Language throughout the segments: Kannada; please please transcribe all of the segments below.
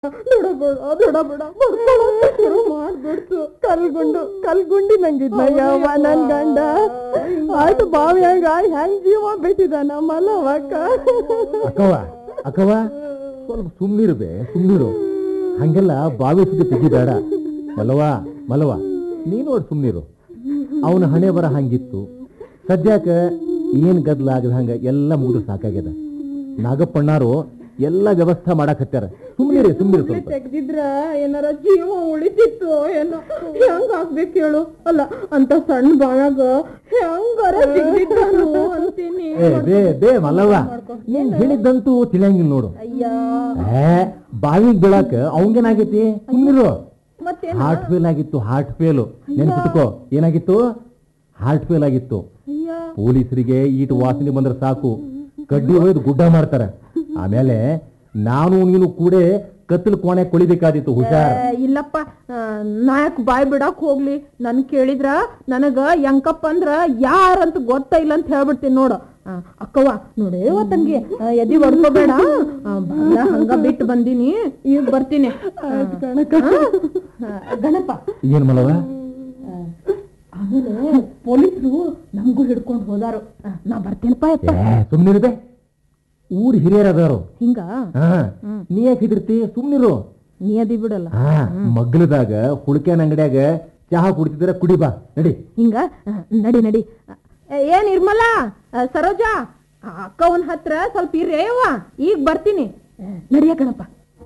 ಬೇಡ ಬೇಡ ಬೇಡ ಬೇಡ ಬಡ್ಕೊಳಕ್ಕೆ ಶುರು ಮಾಡ್ಬಿಡ್ತು ಕಲ್ಗುಂಡು ಕಲ್ಗುಂಡಿ ನಂಗಿದ್ನ ಯಾವ ನನ್ ಗಂಡ ಆಯ್ತು ಬಾವಿಯಾಗ ಹೆಂಗ್ ಜೀವ ಬಿಟ್ಟಿದಾನ ಮಲವಕ್ಕ ಅಕ್ಕವ ಅಕ್ಕವ ಸ್ವಲ್ಪ ಸುಮ್ನಿರು ಬೇ ಸುಮ್ನಿರು ಹಂಗೆಲ್ಲ ಬಾವಿ ಸುದ್ದಿ ತೆಗಿಬೇಡ ಮಲವ ಮಲವ ನೀನು ಅವ್ರು ಸುಮ್ನಿರು ಅವನ ಹಣೆ ಬರ ಹಂಗಿತ್ತು ಸದ್ಯಾಕ ಏನ್ ಗದ್ಲ ಆಗದ ಹಂಗ ಎಲ್ಲ ಮುಗಿದು ಸಾಕಾಗ್ಯದ ನಾಗಪ್ಪಣ್ಣಾರು ಎಲ್ಲ ವ್ಯವಸ್ಥೆ ಮಾಡಾಕತ್ಯಾರ ಸುಮ್ನಿರಿ ಸುಮ್ನಿರು ಸ್ವಲ್ಪ ತೆಗ್ದಿದ್ರ ಏನಾರ ಜೀವ ಉಳಿತಿತ್ತು ಏನೋ ಹೆಂಗ್ ಆಗ್ಬೇಕು ಹೇಳು ಅಲ್ಲ ಅಂತ ಸಣ್ಣ ಬಾಯಾಗ ಹೆಂಗಾರ ತೆಗ್ದಿದ್ದಾನು ಅಂತೀನಿ ಏ ಬೇ ಬೇ ಮಲ್ಲವ್ವ ನೀನ್ ಹೇಳಿದ್ದಂತೂ ತಿಳಿಯಂಗಿಲ್ಲ ನೋಡು ಅಯ್ಯ ಏ ಬಾವಿಗೆ ಬೀಳಾಕ ಅವಂಗೇನಾಗೈತಿ ಸುಮ್ನಿರು ಮತ್ತೇನ್ ಹಾರ್ಟ್ ಫೇಲ್ ಆಗಿತ್ತು ಹಾರ್ಟ್ ಫೇಲ್ ನೆನ್ಪಿಟ್ಕೋ ಏನಾಗಿತ್ತು ಹಾರ್ಟ್ ಫೇಲ್ ಆಗಿತ್ತು ಅಯ್ಯ ಪೊಲೀಸರಿಗೆ ಈಟ್ ವಾಸನೆ ಬಂದ್ರೆ ಸಾಕು ಕಡ್ಡಿ ಒಯ್ದು ಗುಡ್ಡ ಮಾಡ್ತಾರೆ ಆಮೇಲೆ ನಾನು ನೀನು ಕೂಡ ಕತ್ತಲು ಕೋಣೆ ಕೊಳಿಬೇಕಾದಿತ್ತು ಹುಷಾರ್ ಏ, ಇಲ್ಲಪ್ಪ ಆ, ನಾಯಕ್ ಬಾಯ್ ಬಿಡಕ್ ಹೋಗ್ಲಿ ನನ್ ಕೇಳಿದ್ರ ನನಗ ಯಂಕಪ್ಪ ಅಂದ್ರ ಯಾರಂತ ಗೊತ್ತ ಇಲ್ಲ ಅಂತ ಹೇಳ್ಬಿಡ್ತೀನಿ ನೋಡು ಆ, ಅಕ್ಕವ್ವ ನೋಡೇವ ತಂಗಿ ಆ, ಎದಿ ಹೊಡ್ಕೋಬೇಡ ಆ, ಬಾಗ್ಲ ಹಂಗ ಬಿಟ್ಟು ಬಂದೀನಿ ಈಗ ಬರ್ತೀನಿ ಆ, ಆ, ಗಣಪ ಏನ್ ಮಲವ ಆ, ಆಮೇಲೆ ಪೊಲೀಸರು ನಮಗೂ ಹಿಡ್ಕೊಂಡು ಹೋದಾರು ಆ, ನಾ ಬರ್ತೇನಪ್ಪ ಯಪ್ಪ ಏ ಸುಮ್ನಿರುದೆ ಊರ್ ಹಿರಿಯರ್ ಅದಾರು ಹಿಂಗ ಹಾ ನೀ ಯಾಕೆ ಹಿದಿರ್ತಿ ಸುಮ್ನಿರು ನೀ ಅದಿ ಬಿಡಲ್ಲ ಹಾ ಮಗ್ಲದಾಗ ಹುಳ್ಕ್ಯಾನ ಅಂಗಡ್ಯಾಗ ಚಹಾ ಕುಡಿತಿದ್ರ ಕುಡಿ ಬಾ ನಡಿ ಹಿಂಗ ಆ, ನಡಿ ನಡಿ ಆ, ಏನ್ ಇರ್ಮಲ್ಲ ಆ, ಸರೋಜಾ ಆ ಅಕ್ಕವನ್ ಹತ್ರ ಸ್ವಲ್ಪ ಇರೇವ ಈಗ ಬರ್ತೀನಿ ಆ, ನಡಿಯ ಕಣಪ್ಪ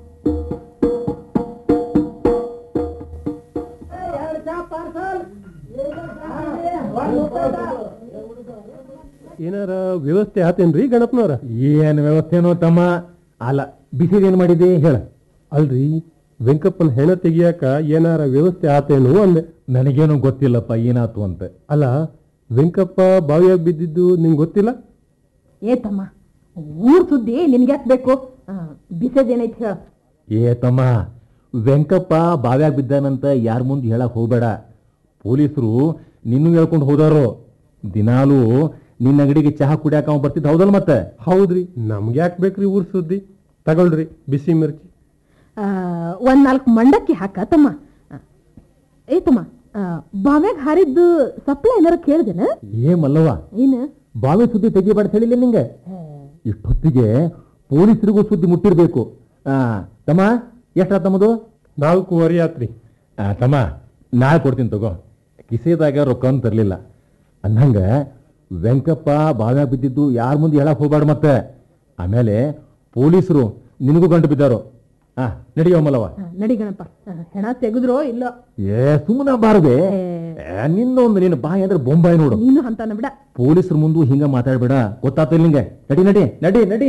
ಏನಾರ ವ್ಯವಸ್ಥೆ ಆತೇನ್ರಿ ಗಣಪನವ್ರ ಏನ್ ವ್ಯವಸ್ಥೆನೋ ತಮ್ಮ ಅಲ್ಲ ಬಿಸಿದೇನ್ ಮಾಡಿದೆ ಹೇಳ ಅಲ್ರಿ ವೆಂಕಪ್ಪನ ಹೆಣ ತೆಗಿಯಾಕ ಏನಾರ ವ್ಯವಸ್ಥೆ ಆತೇನು ಅಂದೆ ನನಗೇನು ಗೊತ್ತಿಲ್ಲಪ್ಪ ಏನಾತು ಅಂತ ಅಲ್ಲ ವೆಂಕಪ್ಪ ಬಾವಿಯಾಗ ಬಿದ್ದಿದ್ದು ನಿಂಗೆ ಗೊತ್ತಿಲ್ಲ ಏ ತಮ್ಮ ಊರ್ ಸುದ್ದಿ ನಿನ್ಗ್ಯಾಕ್ ಬೇಕು ಬಿಸೇದೇನೈತಿ ಹೇಳ ಏ ತಮ್ಮ ವೆಂಕಪ್ಪ ಬಾವ್ಯಾಗ ಬಿದ್ದಾನಂತ ಯಾರ ಮುಂದೆ ಹೇಳಕ್ ಹೋಗ್ಬೇಡ ಪೊಲೀಸರು ನಿನ್ನೂ ಹೇಳ್ಕೊಂಡು ಹೋದಾರು ದಿನಾಲೂ ನಿನ್ನ ಅಂಗಡಿಗೆ ಚಹಾ ಕುಡಿಯಾಕ ಅವ ಬರ್ತಿದ್ದ ಹೌದಲ್ಲ ಮತ್ತೆ ಹೌದ್ರಿ ನಮ್ಗೆ ಯಾಕೆ ಬೇಕ್ರಿ ಊರ್ ಸುದ್ದಿ ತಗೊಳ್ರಿ ಬಿಸಿ ಮಿರ್ಚಿ ಆ, ಒಂದ್ ನಾಲ್ಕು ಮಂಡಕ್ಕಿ ಹಾಕ ತಮ್ಮ ಆ, ಏ ತಮ್ಮ ಆ, ಬಾವ್ಯಾಗ ಹಾರಿದ್ದು ಸಪ್ಲ ಏನಾರ ಕೇಳ್ದೇನ ಏ ಮಲ್ಲವ್ವ ಏನ ಬಾವಿ ಸುದ್ದಿ ತೆಗಿಬೇಡ ಅಂತ ಹೇಳಿಲ್ಲ ನಿಂಗೆ ಇಷ್ಟೊತ್ತಿಗೆ ಪೊಲೀಸರಿಗೂ ಸುದ್ದಿ ಮುಟ್ಟಿರ್ಬೇಕು ಆ ತಮ್ಮ ಎಷ್ಟಾತ್ ತಮ್ಮದು ನಾಲ್ಕೂವರೆ ಆತ್ರಿ ಆ, ತಮ್ಮ ನಾಳೆ ಕೊಡ್ತೀನಿ ತಗೋ ಕಿಸೆದಾಗ ರೊಕ್ಕ ತರಲಿಲ್ಲ ಅನ್ನಂಗ ವೆಂಕಪ್ಪ ಬಾವ್ಯಾಗ ಬಿದ್ದಿದ್ದು ಯಾರ ಮುಂದೆ ಹೇಳಕ್ ಹೋಗ್ಬೇಡ ಮತ್ತೆ ಆಮೇಲೆ ಪೊಲೀಸರು ನಿನಗೂ ಗಂಟು ಬಿದ್ದಾರು ಆ ನಡಿಯೋ ಮಲ್ಲವ ಆ, ನಡಿ ಗಣಪ ಆ, ಹೆಣ ತೆಗೆದ್ರೋ ಇಲ್ಲ ಏ ಸುಮ್ಮನೆ ಬಾರದೆ ನಿನ್ನೊಂದು ನಿನ್ನ ಬಾಯಿ ಅಂದ್ರೆ ಬೊಂಬಾಯಿ ನೋಡು ನೀನು ಅಂತಾನ ಬಿಡ ಪೊಲೀಸರ ಮುಂದೆ ಹಿಂಗ ಮಾತಾಡ್ಬೇಡ ಗೊತ್ತಾತಿಲ್ಲ ನಿಂಗೆ ನಡಿ ನಡಿ ನಡಿ ನಡಿ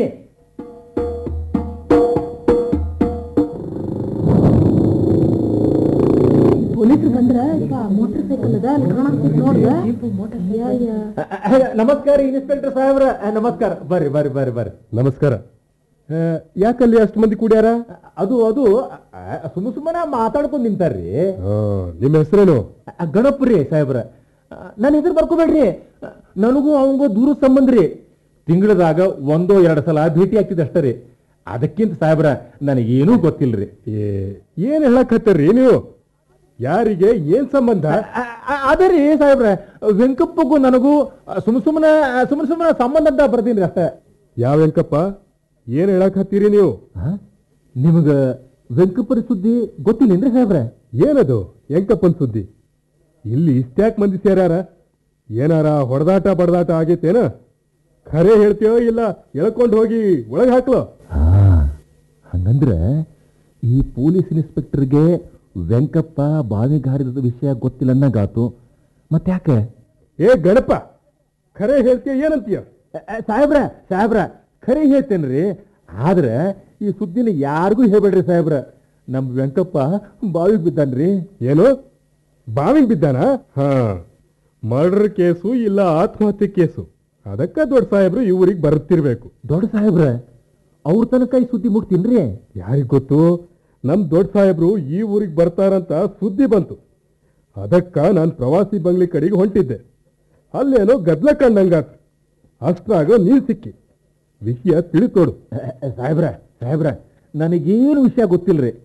ಪೊಲೀಸರು ಬಂದ್ರ ಮೋಟರ್ ಸೈಕಲ್ ಅದ ಅಲ್ಲಿ ಕಾಣಾಕ್ತೈತಿ ನೋಡ್ದ ಯಾ, ಯಾ. ಅ, ಅ, ನಮಸ್ಕಾರ ಇನ್ಸ್ಪೆಕ್ಟರ್ ಸಾಹೇಬ್ರ ಅ, ನಮಸ್ಕಾರ ಬರ್ರಿ ಬರ್ರಿ ಬರ್ರಿ ಬರ್ರಿ ನಮಸ್ಕಾರ ಆ, ಯಾಕಲ್ಲಿ ಅಷ್ಟು ಮಂದಿ ಕೂಡ್ಯಾರ ಅದು ಅದು ಸುಮ್ಮ ಸುಮ್ಮನೆ ಮಾತಾಡ್ಕೊಂಡು ನಿಂತಾರ್ರಿ ಆ, ನಿಮ್ಮ ಹೆಸರೇನು ಅ, ಗಣಪ್ರಿ ಸಾಹೇಬ್ರ ನನ್ನ ಹೆಸರು ಬರ್ಕೋಬೇಡ್ರಿ ಅ, ನನಗೂ ಅವಂಗೂ ದೂರ ಸಂಬಂಧ ರೀ ತಿಂಗಳದಾಗ ಒಂದೋ ಎರಡು ಸಲ ಭೇಟಿ ಆಗ್ತಿದೆ ಅಷ್ಟೇ ರೀ ಅದಕ್ಕಿಂತ ಸಾಹೇಬ್ರ ನನಗೇನೂ ಗೊತ್ತಿಲ್ರಿ ಏ ಏನ್ ಹೇಳಕ್ ಹತ್ತರ್ರಿ ನೀವು ಯಾರಿಗೆ ಏನ್ ಸಂಬಂಧ ಅ, ಅ, ಅದೇ ರೀ ಸಾಹೇಬ್ರ ವೆಂಕಪ್ಪಗೂ ನನಗೂ ಸುಮ್ ಸುಮ್ಮನೆ ಸುಮ್ ಸುಮ್ಮನೆ ಸಂಬಂಧ ಅಂತ ಬರ್ತೀನಿ ರೀ ಅಷ್ಟೇ ಯಾವ ವೆಂಕಪ್ಪ ಏನ್ ಹೇಳಕ್ ಹತ್ತೀರಿ ನೀವು ನಿಮಗ ವೆಂಕಪ್ಪರ ಸುದ್ದಿ ಗೊತ್ತಿಲ್ಲೇನ್ರಿ ಸಾಹೇಬ್ರ ಏನದು ವೆಂಕಪ್ಪನ್ ಸುದ್ದಿ ಇಲ್ಲಿ ಇಷ್ಟ್ಯಾಕ್ ಮಂದಿ ಸೇರ್ಯಾರ ಏನಾರ ಹೊಡೆದಾಟ ಬಡದಾಟ ಆಗೈತೇನ ಖರೆ ಹೇಳ್ತೀಯೋ ಇಲ್ಲ ಎಳ್ಕೊಂಡು ಹೋಗಿ ಒಳಗೆ ಹಾಕ್ಲೋ ಹಾ ಹಂಗಂದ್ರೆ ಈ ಪೊಲೀಸ್ ಇನ್ಸ್ಪೆಕ್ಟರ್ಗೆ ವೆಂಕಪ್ಪ ಬಾವಿಗಾರಿದ ವಿಷಯ ಗೊತ್ತಿಲ್ಲ ಅನ್ನಗಾತು ಮತ್ತೆ ಯಾಕೆ ಏ ಗಣಪ ಖರೆ ಹೇಳ್ತೀಯ ಏನಂತೀಯ ಅ, ಅ, ಸಾಹೇಬ್ರ ಸಾಹೇಬ್ರ ಖರೆ ಹೇಳ್ತೇನ್ರಿ ಆದ್ರೆ ಈ ಸುದ್ದಿನ ಯಾರಿಗೂ ಹೇಳ್ಬೇಡ್ರಿ ಸಾಹೇಬ್ರ ನಮ್ ವೆಂಕಪ್ಪ ಬಾವಿಗೆ ಬಿದ್ದಾನ್ರಿ ಏನು ಬಾವಿಗೆ ಬಿದ್ದಾನ ಹಾ ಮರ್ಡರ್ ಕೇಸು ಇಲ್ಲ ಆತ್ಮಹತ್ಯೆ ಕೇಸು ಅದಕ್ಕ ದೊಡ್ಡ ಸಾಹೇಬ್ರು ಈ ಊರಿಗೆ ಬರುತ್ತಿರ್ಬೇಕು ದೊಡ್ಡ ಸಾಹೇಬ್ರ ಅವ್ರ ತನಕ ಈ ಸುದ್ದಿ ಮುಟ್ತೀನ್ರಿ ಯಾರಿಗ್ ಗೊತ್ತು ನಮ್ ದೊಡ್ಡ ಸಾಹೇಬ್ರು ಈ ಊರಿಗೆ ಬರ್ತಾರಂತ ಸುದ್ದಿ ಬಂತು ಅದಕ್ಕ ನಾನು ಪ್ರವಾಸಿ ಬಂಗ್ಲಿ ಕಡೆಗೆ ಹೊಂಟಿದ್ದೆ ಅಲ್ಲೇನೋ ಗದ್ಲ ಕಂಡಂಗಾತು ಅಷ್ಟ್ರಾಗ ನೀನ್ ಸಿಕ್ಕಿ ವಿಷಯ ತಿಳಿತೋಡು ಅ, ಅ, ಸಾಹೇಬ್ರ ಸಾಹೇಬ್ರ ನನಗೇನು ವಿಷಯ ಗೊತ್ತಿಲ್ರಿ